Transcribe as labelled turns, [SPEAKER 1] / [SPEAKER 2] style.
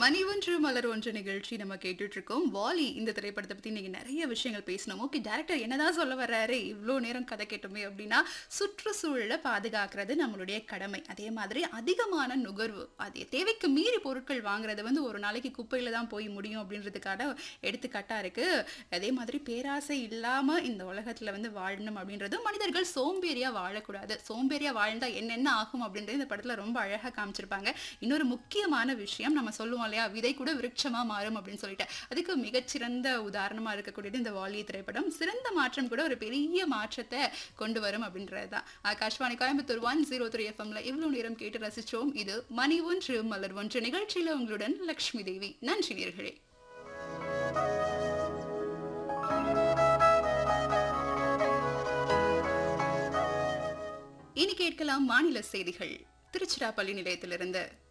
[SPEAKER 1] மணி ஒன்று மலர் ஒன்று நிகழ்ச்சி நம்ம கேட்டுட்டு இருக்கோம் வாலி இந்த திரைப்படத்தை பத்தி இன்னைக்கு நிறைய விஷயங்கள் பேசணும் ஓகே டேரக்டர் என்னதான் சொல்ல வர்றாரு இவ்வளோ நேரம் கதை கேட்டோமே அப்படின்னா சுற்றுச்சூழலை பாதுகாக்கிறது நம்மளுடைய கடமை அதே மாதிரி அதிகமான நுகர்வு அது தேவைக்கு மீறி பொருட்கள் வாங்குறது வந்து ஒரு நாளைக்கு குப்பையில தான் போய் முடியும் அப்படின்றதுக்கான எடுத்துக்காட்டா இருக்கு அதே மாதிரி பேராசை இல்லாம இந்த உலகத்துல வந்து வாழணும் அப்படின்றது மனிதர்கள் சோம்பேறியா வாழக்கூடாது சோம்பேறியா வாழ்ந்தா என்னென்ன ஆகும் அப்படின்றது இந்த படத்துல ரொம்ப அழகா காமிச்சிருப்பாங்க இன்னொரு முக்கியமான விஷயம் நம்ம சொல்லுவோம் இல்லையா விதை கூட விருட்சமா மாறும் அப்படின்னு சொல்லிட்டு அதுக்கு மிகச்சிறந்த உதாரணமா இருக்கக்கூடியது இந்த வாலி திரைப்படம் சிறந்த மாற்றம் கூட ஒரு பெரிய மாற்றத்தை கொண்டு வரும் அப்படின்றது தான் Akashvani Coimbatore one zero three எஃப்எம்ல இவ்வளவு நேரம் கேட்டு ரசிச்சோம் இது மணி ஒன்று மலர் ஒன்று நிகழ்ச்சியில உங்களுடன் லக்ஷ்மி தேவி நன்றி நேர்களே இனி கேட்கலாம் மாநில செய்திகள் திருச்சிராப்பள்ளி நிலையத்திலிருந்து